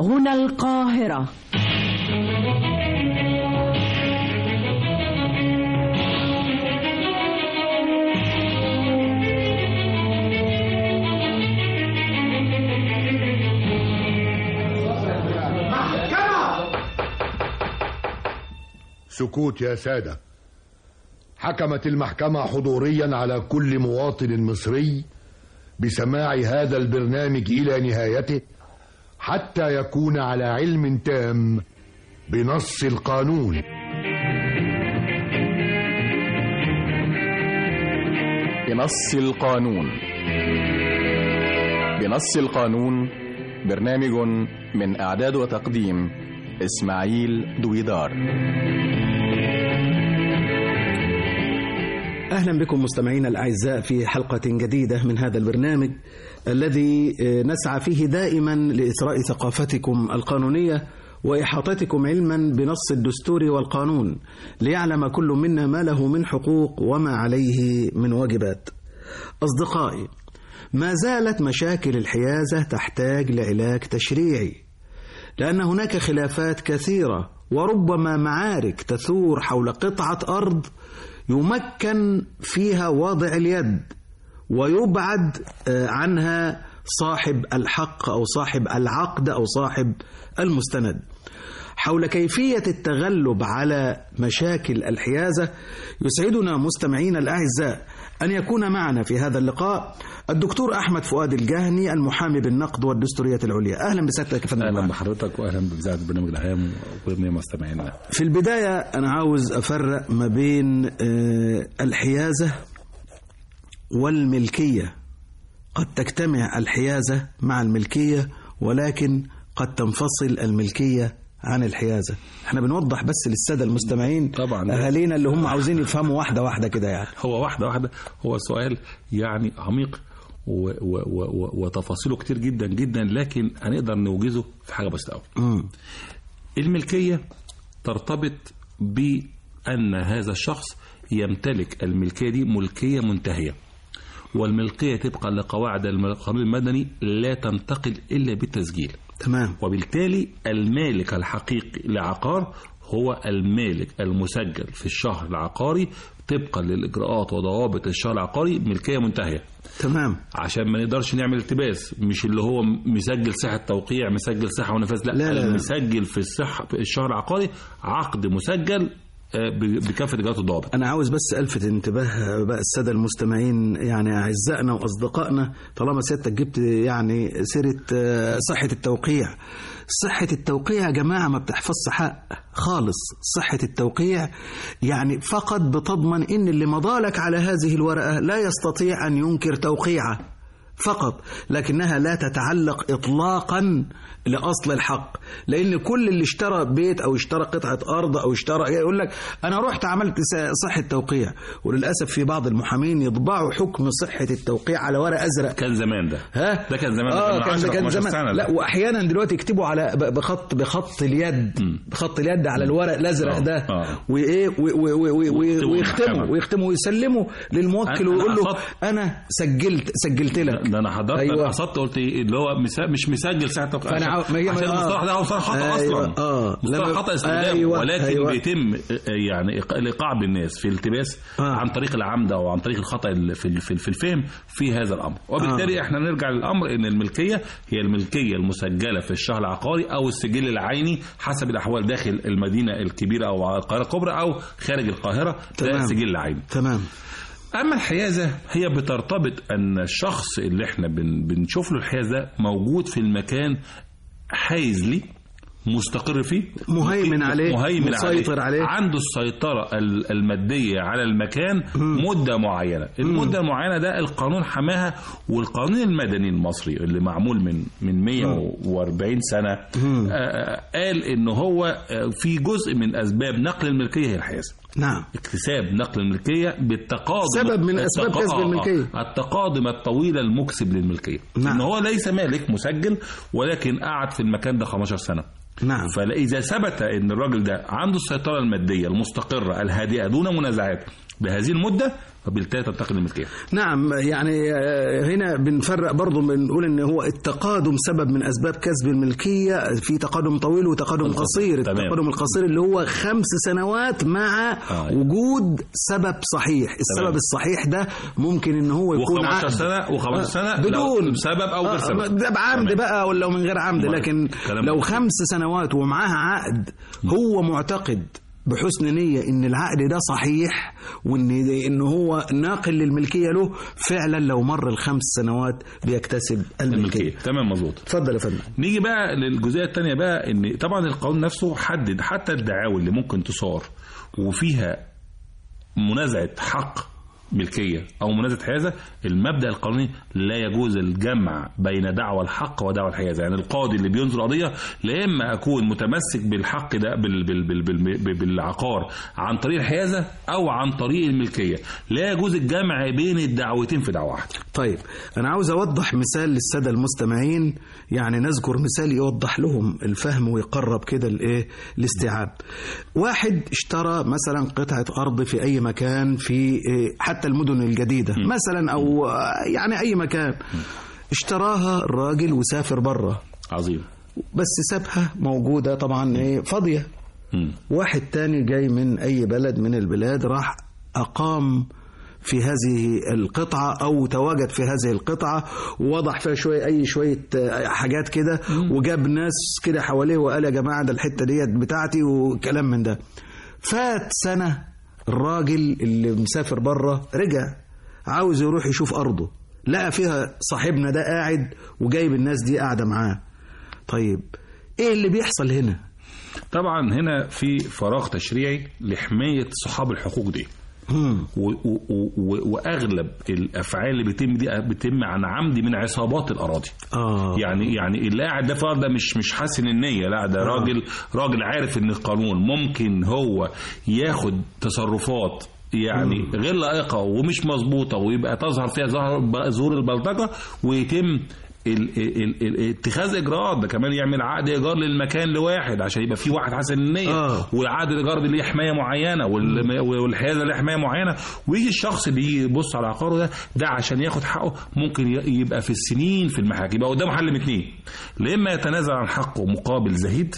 هنا القاهرة سكوت يا سادة حكمت المحكمة حضوريا على كل مواطن مصري بسماع هذا البرنامج إلى نهايته حتى يكون على علم تام بنص القانون بنص القانون بنص القانون برنامج من إعداد وتقديم إسماعيل دويدار أهلا بكم مستمعينا الأعزاء في حلقة جديدة من هذا البرنامج الذي نسعى فيه دائما لإثراء ثقافتكم القانونية وإحاطتكم علما بنص الدستور والقانون ليعلم كل منا ما له من حقوق وما عليه من واجبات أصدقائي ما زالت مشاكل الحيازة تحتاج لعلاج تشريعي لأن هناك خلافات كثيرة وربما معارك تثور حول قطعة أرض يمكن فيها وضع اليد ويبعد عنها صاحب الحق او صاحب العقد او صاحب المستند حول كيفيه التغلب على مشاكل الحيازه يسعدنا مستمعينا الاعزاء ان يكون معنا في هذا اللقاء الدكتور احمد فؤاد الجهني المحامي بالنقد والدستوريه العليا اهلا بسيادتك يا فندم اهلا بحضرتك واهلا بذاعه البرنامج العام وجميع مستمعينا في البدايه انا عاوز افرق ما بين الحيازه والملكيه قد تجتمع الحيازه مع الملكيه ولكن قد تنفصل الملكيه عن الحيازه احنا بنوضح بس للساده المستمعين طبعا اهالينا اللي هم عاوزين يفهموا واحده واحده كده يعني هو واحده واحده هو سؤال يعني عميق و و و وتفاصيله كتير جدا جدا لكن هنقدر نوجزه في حاجه بسيطه قوي الملكيه ترتبط بان هذا الشخص يمتلك الملكيه دي ملكيه منتهيه والملكيه طبقا لقواعد القانون المدني لا تنتقل الا بالتسجيل تمام وبالتالي المالك الحقيقي لعقار هو المالك المسجل في الشهر العقاري طبقا للاجراءات وضوابط الشهر العقاري ملكيه منتهيه تمام عشان ما نقدرش نعمل التباس مش اللي هو مسجل صحه توقيع مسجل صحه ونفاذ لا, لا, لا, لا. مسجل في الصحه في الشهر العقاري عقد مسجل بكافه اجراءات الضوابط انا عاوز بس الفت انتباه بقى الساده المستمعين يعني اعزائنا واصدقائنا طالما سيادتك جبت يعني سيره صحه التوقيع صحة التوقيع يا جماعة ما بتحفظش حق خالص صحة التوقيع يعني فقط بتضمن إن اللي مضالك على هذه الورقة لا يستطيع أن ينكر توقيعه فقط لكنها لا تتعلق إطلاقا لأصل الحق لأن كل اللي اشترى بيت أو اشترى قطعة أرض أو اشترى يقول لك أنا رحت عملت صحة توقيع وللأسف في بعض المحامين يطبعوا حكم صحة التوقيع على ورق أزرق كان زمان ده ها ده كان زمان آه ده كان, عشرة، كان 15 زمان سنة لا ده. وأحيانا دلوقتي يكتبوا على ب- بخط بخط اليد بخط اليد على الورق الأزرق آه، ده آه. وإيه و- و- و- و- ويكتبوا ويختموا المحكمة. ويختموا ويسلموا للموكل أنا- ويقول له أنا أنا سجلت سجلت لك ده انا حضرت أيوة. أيوة. قصدت قلت ايه اللي هو مسا... مش مسجل ساعه توقيع فأنا عاو- ما هي- عشان آه. المصطلح ده هو مصطلح خطا أيوة، اصلا آه. مصطلح لما- خطا استخدامه أيوة، ولكن أيوة. بيتم آه، يعني إيق- الايقاع بالناس في التباس آه. عن طريق العمد او عن طريق الخطا ال- في ال- في في الفهم في هذا الامر وبالتالي احنا نرجع للامر ان الملكيه هي الملكيه المسجله في الشهر العقاري او السجل العيني حسب الاحوال داخل المدينه الكبيره او القاهره الكبرى او خارج القاهره ده تمام. السجل العيني تمام اما الحيازه هي بترتبط ان الشخص اللي احنا بن بنشوف له الحيازه موجود في المكان حايز ليه مستقر فيه مهيمن عليه، مهيمن مسيطر عليه. عنده السيطرة ال- المادية علعلى المكان مدة معينة المدة المعينة ده القانون حماها والقانون المدني المصري اللي معمول من من 140 سنة آه، قال ان هو آه، في جزء من اسباب نقل الملكية هي الحيازة نعم اكتساب نقل الملكيه بالتقادم سبب من أسباب التقا- كسب آه، الملكية. آه، التقادم الطويل المكسب للملكيه نعم. ان هو ليس مالك مسجل ولكن قعد في المكان ده 15 سنه نعم فاذا ثبت ان الراجل ده عنده السيطره الماديه المستقره الهادئه دون منازعات بهذه المده وبالتالي تنتقل الملكيه نعم يعني آه، هنا بنفرق برضو بنقول ان هو التقادم سبب من اسباب كسب الملكيه في تقادم طويل وتقادم بالضبط. قصير تمام. التقادم القصير اللي هو خمس سنوات مع آه. وجود سبب صحيح السبب تمام. الصحيح ده ممكن ان هو يكون و15 عقد سنه و15 سنه بدون لو بسبب او غير سبب ده بعمد تمام. بقى ولا من غير عمد أمال. لكن كلام لو مظبوط. خمس سنوات ومعاها عقد هو معتقد بحسن نية ان العقد ده صحيح وان ان هو ناقل للملكية له فعلا لو مر الخمس سنوات بيكتسب الملكية الملكيه تمام مظبوط اتفضل يا فندم نيجي بقى للجزئيه الثانيه بقى ان طبعا القانون نفسه حدد حتى الدعاوى اللي ممكن تصار وفيها منازعه حق ملكيه او منازعه حيازه المبدا القانوني لا يجوز الجمع بين دعوى الحق ودعوى الحيازه يعني القاضي اللي بينظر قضيه لا اما اكون متمسك بالحق ده بال بال بال بال بالعقار عن طريق الحيازه او عن طريق الملكيه لا يجوز الجمع بين الدعوتين في دعوه واحده طيب انا عاوز اوضح مثال للساده المستمعين يعني نذكر مثال يوضح لهم الفهم ويقرب كده الايه الاستيعاب واحد اشترى مثلا قطعه ارض في اي مكان في إيه، حتى المدن الجديده مثلا او آه، يعني اي مكان اشتراها الراجل وسافر بره عظيم بس سابها موجوده طبعا ايه فاضيه مم. واحد تاني جاي من أي بلد من البلاد راح أقام في هذه القطعة أو تواجد في هذه القطعة ووضع فيها شوية أي شوية آه، حاجات كده وجاب ناس كده حواليه وقال يا جماعة ده الحتة ديت بتاعتي وكلام من ده فات سنة الراجل اللي مسافر بره رجع عاوز يروح يشوف أرضه لقى فيها صاحبنا ده قاعد وجايب الناس دي قاعدة معاه طيب ايه اللي بيحصل هنا طبعا هنا في فراغ تشريعي لحمايه صحاب الحقوق دي مم. و و و واغلب الافعال اللي بتتم دي بتتم عن عمد من عصابات الاراضي اه يعني يعني اللي قاعد ده فرد ده مش مش حاسن النيه لا ده راجل راجل عارف ان القانون ممكن هو ياخد تصرفات يعني غير لائقه ومش مظبوطه ويبقى تظهر فيها ظهر ظهور البلطجه ويتم ال ال ال اتخاذ اجراءات ده كمان يعمل عقد ايجار للمكان لواحد عشان يبقى في واحد حسن النيه آه. وعقد الايجار ده ليه حمايه معينه وال- والحيازه ليه حمايه معينه ويجي الشخص اللي يجي يبص على عقاره ده ده عشان ياخد حقه ممكن ي- يبقى في السنين في المحاكم يبقى قدامه حل من اتنين لا اما يتنازل عن حقه مقابل زهيد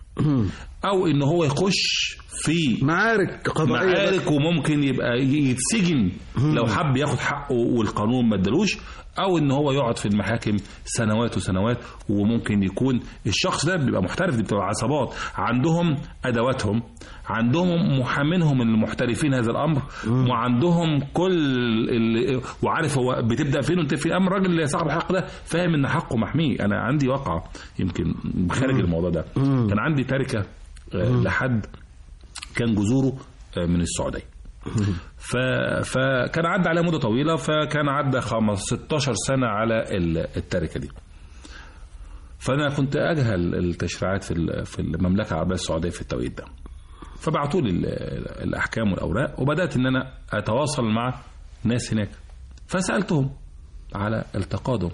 او ان هو يخش في معارك قضائية معارك وممكن يبقى ي- يتسجن لو حب ياخد حقه والقانون ما ادالوش او ان هو يقعد في المحاكم سنوات وسنوات وممكن يكون الشخص ده بيبقى محترف دي بتبقى عصابات عندهم ادواتهم عندهم محامينهم المحترفين هذا الامر وعندهم كل ال... وعارف هو بتبدا فين وانت في امر الراجل اللي صاحب الحق ده فاهم ان حقه محمي انا عندي واقعه يمكن خارج الموضوع ده كان عندي تركه آه، لحد كان جذوره آه، من السعوديه ف... فكان عدى عليها مده طويله فكان عدى 15 16 سنه على ال- التركه دي فانا كنت اجهل التشريعات في ال- في المملكه العربيه السعوديه في التوقيت ده فبعتوا لي ال- الاحكام والاوراق وبدات ان انا اتواصل مع ناس هناك فسالتهم على التقادم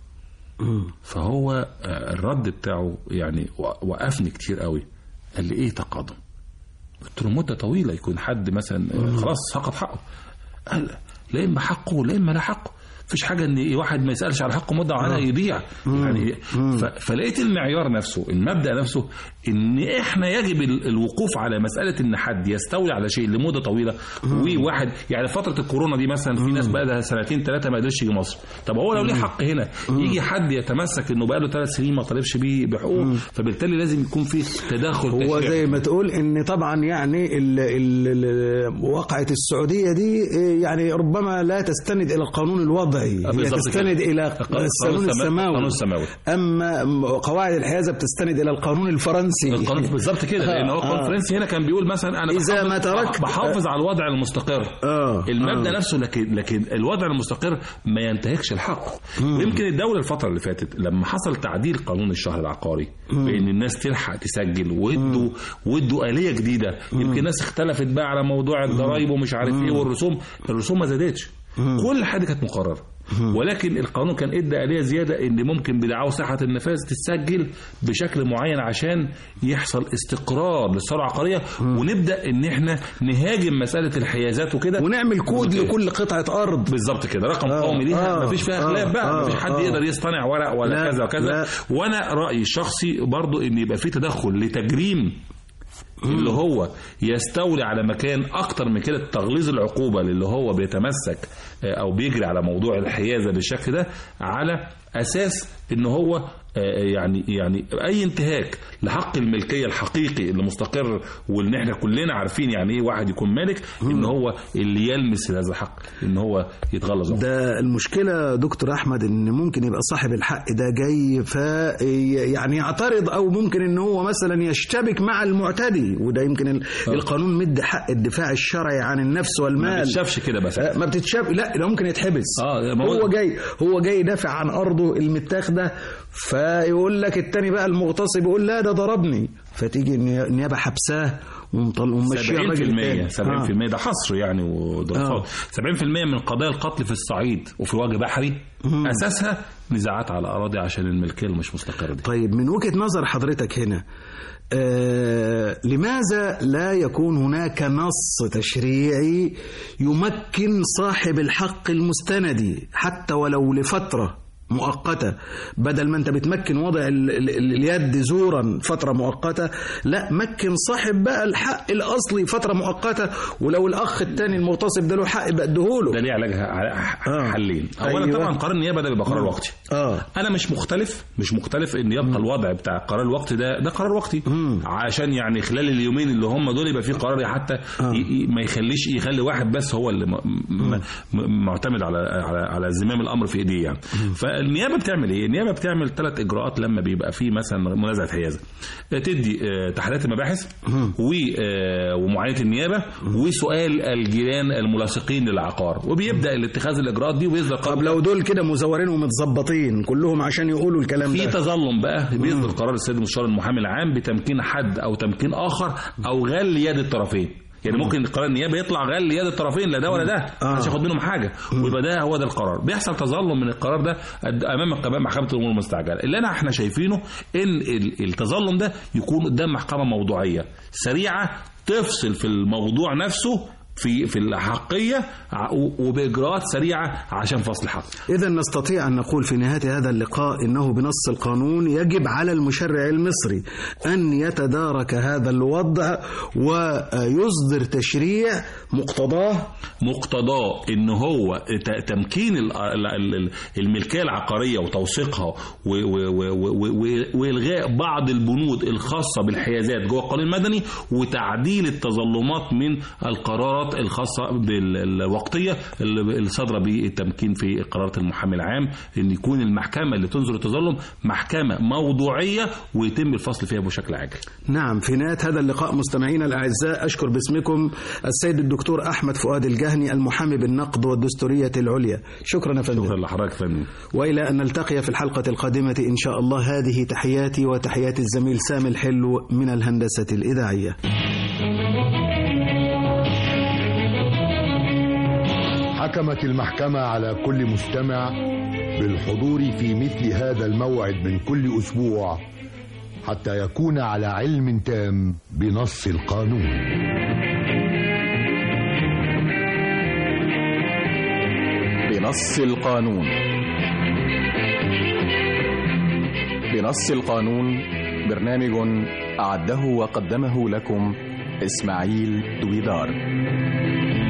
فهو آه، الرد بتاعه يعني و- وقفني كتير قوي قال لي ايه تقادم قلت له مده طويله يكون حد مثلا آه، خلاص سقط حقه قال لا اما حقه لا اما لا حقه مفيش حاجه ان واحد ما يسالش على حقه مده معينه يضيع يعني ف- فلقيت المعيار نفسه المبدا نفسه ان احنا يجب ال- الوقوف على مساله ان حد يستولي على شيء لمده طويله وواحد يعني فتره الكورونا دي مثلا في ناس بقى لها سنتين ثلاثه ما قدرش يجي مصر طب هو لو ليه حق هنا يجي حد يتمسك انه بقى له ثلاث سنين ما طالبش بيه بحقوقه فبالتالي لازم يكون في تداخل هو تشريعي. زي ما تقول ان طبعا يعني ال ال ال وقعة السعودية دي إيه، يعني ربما لا تستند الى القانون الوضعي هي بالظبط تستند كده. الى القانون القانون السما- السماوي القانون السماوي. اما قواعد الحيازة بتستند الى القانون الفرنسي القانون بالظبط كده لان هو آه. القانون الفرنسي هنا كان بيقول مثلا انا إذا بحافظ- ما تركت- بحافظ على الوضع المستقر آه. المبدا آه. نفسه لكن لكن الوضع المستقر ما ينتهكش الحق ويمكن الدوله الفتره اللي فاتت لما حصل تعديل قانون الشهر العقاري بان الناس تلحق تسجل وادوا وادوا اليه جديده يمكن الناس اختلفت بقى على موضوع الضرايب ومش عارف ايه والرسوم الرسوم ما زادتش كل حاجه كانت مقرره ولكن القانون كان ادى آلية زيادة ان ممكن بدعاوى صحة النفاذ تتسجل بشكل معين عشان يحصل استقرار للثروة العقارية ونبدأ ان احنا نهاجم مسألة الحيازات وكده ونعمل كود لكل قطعة أرض بالظبط كده رقم آه، قومي ليها آه، مفيش فيها آه، خلاف بقى آه، مفيش حد آه. يقدر يصطنع ورق ولا لا، كذا وكذا لا. وانا رايي الشخصي برضو ان يبقى في تدخل لتجريم اللي هو يستولي على مكان اكتر من كده تغليظ العقوبه للي هو بيتمسك آه، او بيجري على موضوع الحيازه بالشكل ده على اساس ان هو آه، يعني يعني اي انتهاك لحق الملكيه الحقيقي اللي مستقر وان احنا كلنا عارفين يعني ايه واحد يكون مالك ان هو اللي يلمس هذا الحق ان هو يتغلظ عليه. ده المشكلة دكتور أحمد إن ممكن يبقى صاحب الحق ده جاي ف يعني يعترض أو ممكن إن هو مثلا يشتبك مع المعتدي وده يمكن ال- القانون مد حق الدفاع الشرعي عن النفس ما والمال بتشافش كده بس آه، ما بتتشاف لا ده ممكن يتحبس آه، ما هو- هو جاي هو جاي يدافع عن ارضه المتاخده فيقول لك التاني بقى المغتصب يقول لا ده ضربني فتيجي النيا- النيابه حبساه ومطل- وممشيه الراجل 70% التاني. 70% ده حصر يعني ودراسات آه. 70% من قضايا القتل في الصعيد وفي وجه بحري اساسها نزاعات على اراضي عشان الملكيه اللي مش مستقره دي طيب من وجهة نظر حضرتك هنا آه لماذا لا يكون هناك نص تشريعي يمكن صاحب الحق المستندي حتى ولو لفترة مؤقتة بدل ما انت بتمكن وضع ال ال ال اليد زورا فترة مؤقتة لا مكن صاحب بقى الحق الأصلي فترة مؤقتة ولو الأخ التاني المغتصب ده له حق يبقى اديهوله ده ليه علاج ع- آه. حلين اولا أيوة. طبعا قرار النيابه ده بيبقى قرار وقتي اه انا مش مختلف مش مختلف ان يبقى الوضع بتاع قرار الوقت ده ده قرار وقتي عشان يعني خلال اليومين اللي هم دول يبقى في قرار حتى ي- ي- ما يخليش يخلي واحد بس هو اللي م- م- م- معتمد على على على زمام الامر في ايديه يعني فالنيابه بتعمل ايه النيابه بتعمل ثلاث اجراءات لما بيبقى في مثلا منازعه حيازه تدي آه، تحريات المباحث و- آه، ومعاينه النيابه وسؤال الجيران الملاصقين للعقار وبيبدا الاتخاذ الاجراءات دي ويصدر قرار طب لو دول كده مزورين ومتظبطين كلهم عشان يقولوا الكلام في ده تظلم بقى بيصدر قرار السيد المستشار المحامي العام بتمكين حد او تمكين اخر او غل يد الطرفين يعني ممكن قرار النيابه يطلع غل يد الطرفين لا ده ولا ده آه. مش ياخد منهم حاجه ويبقى ده هو ده القرار بيحصل تظلم من القرار ده قد- امام قباء محكمه الامور المستعجله اللي انا احنا شايفينه ان ال- التظلم ده يكون قدام محكمه موضوعيه سريعه تفصل في الموضوع نفسه في في الاحقيه ع- و- وباجراءات سريعه عشان فصل الحق إذا نستطيع أن نقول في نهاية هذا اللقاء إنه بنص القانون يجب على المشرع المصري أن يتدارك هذا الوضع ويصدر تشريع مقتضاه مقتضاه ان هو ت- تمكين ال- ال- ال- الملكيه العقاريه وتوثيقها و- و- و- و- و- والغاء بعض البنود الخاصه بالحيازات جوه القانون المدني وتعديل التظلمات من القرارات الخاصه بالوقتيه اللي الصادره بالتمكين في قرارات المحامي العام ان يكون المحكمه اللي تنظر التظلم محكمه موضوعيه ويتم الفصل فيها بشكل عاجل نعم في نهاية هذا اللقاء مستمعينا الأعزاء أشكر باسمكم السيد الدكتور أحمد فؤاد الجهني المحامي بالنقد والدستورية العليا شكرا يا فندم شكرا لحضرتك يا فندم وإلى أن نلتقي في الحلقة القادمة إن شاء الله هذه تحياتي وتحيات الزميل سامي الحلو من الهندسة الإذاعية حكمت المحكمة على كل مستمع بالحضور في مثل هذا الموعد من كل أسبوع حتى يكون على علم تام بنص القانون بنص القانون بنص القانون برنامج أعده وقدمه لكم إسماعيل دويدار